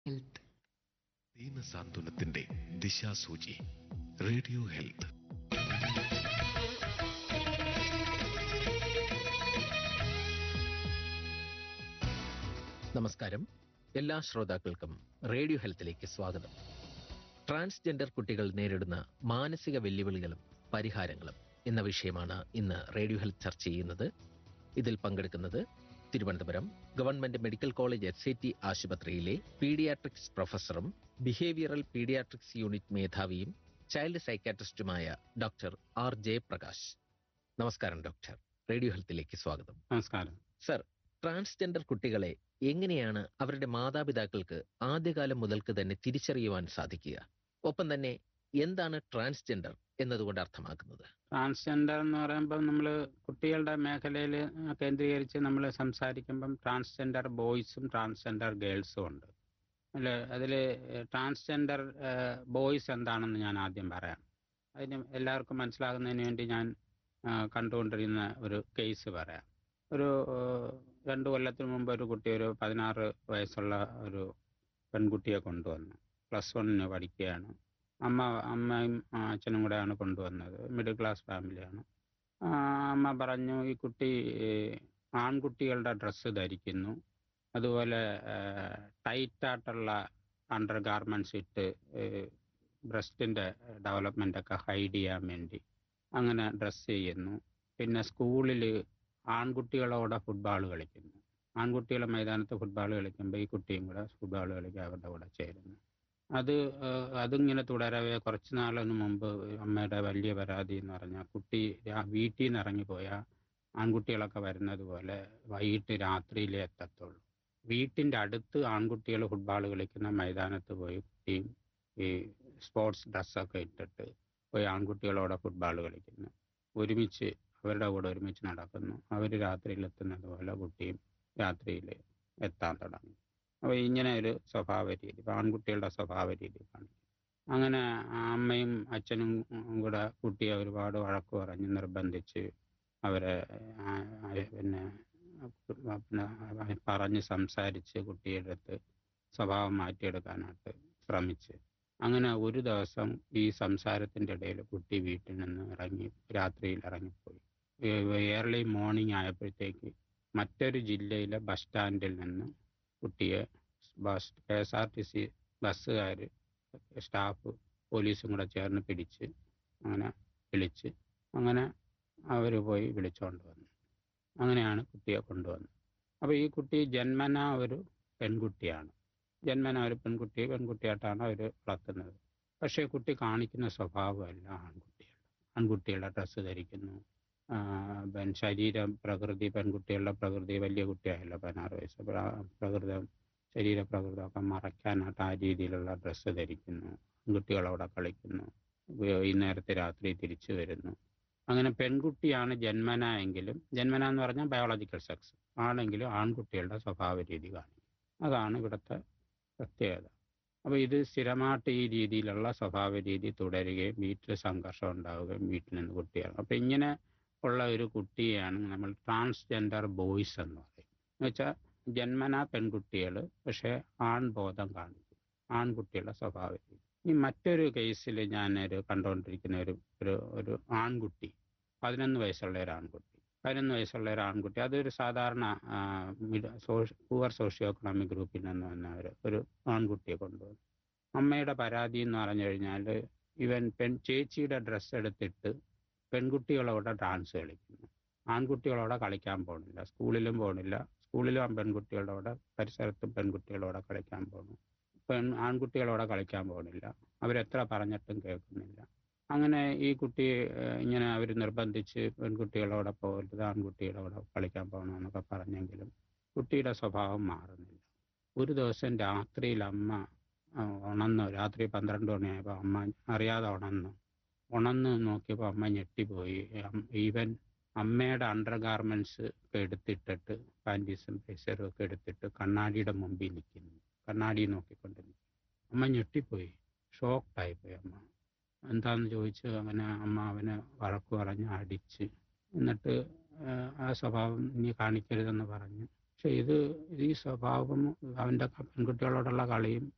health ദീനസാന്ത്വനത്തിന്റെ ദിശാസൂചി radio health നമസ്കാരം എല്ലാ ശ്രോതാക്കൾക്കും റേഡിയോ ഹെൽത്തിലേക്ക് സ്വാഗതം ട്രാൻസ്ജെൻഡർ കുട്ടികൾ നേരിടുന്ന മാനസിക വെല്ലുവിളികളും പരിഹാരങ്ങളും എന്ന വിഷയമാണ് ഇന്ന് റേഡിയോ ഹെൽത്ത് ചർച്ച ചെയ്യുന്നത് ഇതിൽ പങ്കെടുക്കുന്നത് Thiruvananthapuram government medical college S I T ആശുപത്രിയിലെ പീഡിയാട്രിക്സ് പ്രൊഫസറും ബിഹേവിയറൽ പീഡിയാട്രിക്സ് യൂണിറ്റ് മേധാവിയും ചൈൽഡ് സൈക്കാട്രിസ്റ്റുമായ ഡോക്ടർ ആർ ജയപ്രകാശ് നമസ്കാരം ഡോക്ടർ റേഡിയോ ഹെൽത്തിലേക്ക് സ്വാഗതം നമസ്കാരം സർ ട്രാൻസ്ജെൻഡർ കുട്ടികളെ എങ്ങനെയാണ് അവരുടെ മാതാപിതാക്കൾക്ക് ആദ്യകാലം മുതൽക്ക് തന്നെ തിരിച്ചറിയുവാൻ സാധിക്കുക ഒപ്പം തന്നെ എന്താണ് ട്രാൻസ്ജെൻഡർ എന്നതുകൊണ്ട് അർത്ഥമാക്കുന്നത് ട്രാൻസ്ജെൻഡർ എന്ന് പറയുമ്പോൾ നമ്മൾ കുട്ടികളുടെ മേഖലയിൽ കേന്ദ്രീകരിച്ച് നമ്മൾ സംസാരിക്കുമ്പം ട്രാൻസ്ജെൻഡർ ബോയ്സും ട്രാൻസ്ജെൻഡർ ഗേൾസും ഉണ്ട് അല്ല അതിൽ ട്രാൻസ്ജെൻഡർ ബോയ്സ് എന്താണെന്ന് ഞാൻ ആദ്യം പറയാം അതിന് എല്ലാവർക്കും മനസ്സിലാകുന്നതിന് വേണ്ടി ഞാൻ ആ, കണ്ടുകൊണ്ടിരുന്ന ഒരു കേസ് പറയാം ഒരു ആ, രണ്ട് കൊല്ലത്തിന് മുമ്പ് ഒരു കുട്ടി ഒരു പതിനാറ് വയസ്സുള്ള ഒരു പെൺകുട്ടിയെ കൊണ്ടുവന്നു പ്ലസ് വണ്ണിന് പഠിക്കുകയാണ് അമ്മ അമ്മയും ആ, അച്ഛനും കൂടെയാണ് കൊണ്ടുവന്നത് മിഡിൽ ക്ലാസ് ഫാമിലിയാണ് ആ, അമ്മ പറഞ്ഞു ഈ കുട്ടി ഏഹ്, ആൺകുട്ടികളുടെ ഡ്രസ്സ് ധരിക്കുന്നു അതുപോലെ ടൈറ്റ് ആയിട്ടുള്ള അണ്ടർ ഗാർമെന്റ്സ് ഇട്ട് ബ്രസ്റ്റിന്റെ ഡെവലപ്മെന്റ് ഒക്കെ ഹൈഡ് ചെയ്യാൻ വേണ്ടി അങ്ങനെ ഡ്രസ്സ് ചെയ്യുന്നു പിന്നെ സ്കൂളിൽ ആൺകുട്ടികളോടെ ഫുട്ബോൾ കളിക്കുന്നു ആൺകുട്ടികളെ മൈതാനത്ത് ഫുട്ബോൾ കളിക്കുമ്പോൾ ഈ കുട്ടിയും കൂടെ ഫുട്ബോൾ കളിക്കാൻ അവരുടെ കൂടെ ചേരുന്നു അത് ഏഹ്, അതിങ്ങനെ തുടരവേ കുറച്ച് നാളിന് മുമ്പ് അമ്മയുടെ വലിയ പരാതി എന്ന് പറഞ്ഞാൽ കുട്ടി രാ- വീട്ടിൽ നിന്ന് ഇറങ്ങിപ്പോയാൽ ആൺകുട്ടികളൊക്കെ വരുന്നത് പോലെ വൈകിട്ട് രാത്രിയിലേ എത്തത്തുള്ളൂ വീട്ടിന്റെ അടുത്ത് ആൺകുട്ടികൾ ഫുട്ബോൾ കളിക്കുന്ന മൈതാനത്ത് പോയി കുട്ടിയും ഈ സ്പോർട്സ് ഡ്രസ്സൊക്കെ ഇട്ടിട്ട് പോയി ആൺകുട്ടികളോടെ ഫുട്ബോൾ കളിക്കുന്നു ഒരുമിച്ച് അവരുടെ കൂടെ ഒരുമിച്ച് നടക്കുന്നു അവർ രാത്രിയിൽ എത്തുന്നത് പോലെ കുട്ടിയും രാത്രിയിൽ എത്താൻ തുടങ്ങി അപ്പോൾ ഇങ്ങനെ ഒരു സ്വഭാവ രീതി ഇപ്പൊ ആൺകുട്ടികളുടെ സ്വഭാവ രീതി കാണിക്കും അങ്ങനെ അമ്മയും അച്ഛനും കൂടെ കുട്ടിയെ ഒരുപാട് വഴക്ക് പറഞ്ഞ് നിർബന്ധിച്ച് അവരെ ആ, ആ, പിന്നെ പിന്നെ പറഞ്ഞ് സംസാരിച്ച് കുട്ടിയുടെ അടുത്ത് സ്വഭാവം മാറ്റിയെടുക്കാനായിട്ട് ശ്രമിച്ച് അങ്ങനെ ഒരു ദിവസം ഈ സംസാരത്തിന്റെ ഇടയിൽ കുട്ടി വീട്ടിൽ നിന്ന് ഇറങ്ങി രാത്രിയിൽ ഇറങ്ങിപ്പോയി ഏർലി മോർണിംഗ് ആയപ്പോഴത്തേക്ക് മറ്റൊരു ജില്ലയിലെ ബസ് സ്റ്റാൻഡിൽ നിന്ന് കുട്ടിയെ bus K S R T C ബസ്സുകാർ സ്റ്റാഫ് പോലീസും കൂടെ ചേർന്ന് പിടിച്ച് അങ്ങനെ വിളിച്ച് അങ്ങനെ അവർ പോയി വിളിച്ചുകൊണ്ട് വന്നു അങ്ങനെയാണ് കുട്ടിയെ കൊണ്ടുവന്നത് അപ്പോൾ ഈ കുട്ടി ജന്മന ഒരു പെൺകുട്ടിയാണ് ജന്മന ഒരു പെൺകുട്ടിയെ പെൺകുട്ടിയായിട്ടാണ് അവർ വളർത്തുന്നത് പക്ഷേ കുട്ടി കാണിക്കുന്ന സ്വഭാവമല്ല ആൺകുട്ടികളുടെ ആൺകുട്ടികളുടെ ഡ്രസ്സ് ധരിക്കുന്നു ആ, പിന്നെ ശരീരം പ്രകൃതി പെൺകുട്ടികളുടെ പ്രകൃതി വലിയ കുട്ടിയായല്ലോ പതിനാറ് വയസ്സ് അപ്പോൾ ആ പ്രകൃതം ശരീരപ്രകൃതമൊക്കെ മറയ്ക്കാനായിട്ട് ആ രീതിയിലുള്ള ഡ്രസ്സ് ധരിക്കുന്നു ആൺകുട്ടികളവിടെ കളിക്കുന്നു വൈകുന്നേരത്തെ രാത്രി തിരിച്ചു വരുന്നു അങ്ങനെ പെൺകുട്ടിയാണ് ജന്മന എങ്കിലും ജന്മന എന്ന് പറഞ്ഞാൽ ബയോളജിക്കൽ സെക്സ് ആണെങ്കിലും ആൺകുട്ടികളുടെ സ്വഭാവ രീതി കാണിക്കും അതാണ് ഇവിടുത്തെ പ്രത്യേകത അപ്പോൾ ഇത് സ്ഥിരമായിട്ട് ഈ രീതിയിലുള്ള സ്വഭാവ രീതി തുടരുകയും വീട്ടിൽ സംഘർഷം ഉണ്ടാവുകയും വീട്ടിൽ നിന്ന് കുട്ടിയാണ് അപ്പം ഇങ്ങനെ ഉള്ള ഒരു കുട്ടിയെയാണ് നമ്മൾ ട്രാൻസ്ജെൻഡർ ബോയ്സ് എന്ന് പറയും എന്ന് വെച്ചാൽ ജന്മന പെൺകുട്ടികൾ പക്ഷേ ആൺബോധം കാണിക്കും ആൺകുട്ടികളുടെ സ്വഭാവ രീതി ഈ മറ്റൊരു കേസിൽ ഞാൻ ഒരു കണ്ടുകൊണ്ടിരിക്കുന്ന ഒരു ഒരു ഒരു ആൺകുട്ടി പതിനൊന്ന് വയസ്സുള്ള ഒരു ആൺകുട്ടി പതിനൊന്ന് വയസ്സുള്ള ഒരു ആൺകുട്ടി അതൊരു സാധാരണ പൂവർ സോഷ്യോ എക്കണോമിക് ഗ്രൂപ്പിൽ നിന്ന് വന്ന ഒരു ഒരു ആൺകുട്ടിയെ കൊണ്ടുവന്നു അമ്മയുടെ പരാതി എന്ന് പറഞ്ഞു കഴിഞ്ഞാൽ ഇവൻ പെൺ ചേച്ചിയുടെ ഡ്രസ്സ് എടുത്തിട്ട് പെൺകുട്ടികളോടെ ഡാൻസ് കളിക്കുന്നു ആൺകുട്ടികളോടെ കളിക്കാൻ പോണില്ല സ്കൂളിലും പോണില്ല സ്കൂളിലും പെൺകുട്ടികളോടെ പരിസരത്തും പെൺകുട്ടികളോടെ കളിക്കാൻ പോണു പെൺ ആൺകുട്ടികളോടെ കളിക്കാൻ പോണില്ല അവരെത്ര പറഞ്ഞിട്ടും കേൾക്കുന്നില്ല അങ്ങനെ ഈ കുട്ടി ഏഹ്, ഇങ്ങനെ അവർ നിർബന്ധിച്ച് പെൺകുട്ടികളോടെ പോകരുത് ആൺകുട്ടികളോടെ കളിക്കാൻ പോകണമെന്നൊക്കെ പറഞ്ഞെങ്കിലും കുട്ടിയുടെ സ്വഭാവം മാറുന്നില്ല ഒരു ദിവസം രാത്രിയിൽ അമ്മ ആ, ഉണന്നു രാത്രി പന്ത്രണ്ട് മണിയായപ്പോൾ അമ്മ അറിയാതെ ഉണന്നു ഉണന്ന് നോക്കിയപ്പോൾ അമ്മ ഞെട്ടിപ്പോയി അം- ഈവൻ അമ്മയുടെ അണ്ടർ ഗാർമെന്റ്സ് ഒക്കെ എടുത്തിട്ടിട്ട് പാൻറ്റീസും പേസറും ഒക്കെ എടുത്തിട്ട് കണ്ണാടിയുടെ മുമ്പിൽ നിൽക്കുന്നു കണ്ണാടി നോക്കിക്കൊണ്ട് നിൽക്കുന്നു അമ്മ ഞെട്ടിപ്പോയി ഷോക്ക്ഡായി പോയി അമ്മ എന്താന്ന് ചോദിച്ച് അങ്ങനെ അമ്മ അവനെ വഴക്ക് പറഞ്ഞ് അടിച്ച് എന്നിട്ട് ആ, ആ സ്വഭാവം ഇനി കാണിക്കരുതെന്ന് പറഞ്ഞു പക്ഷെ ഇത് ഈ സ്വഭാവം അവന്റെ പെൺകുട്ടികളോടുള്ള കളിയും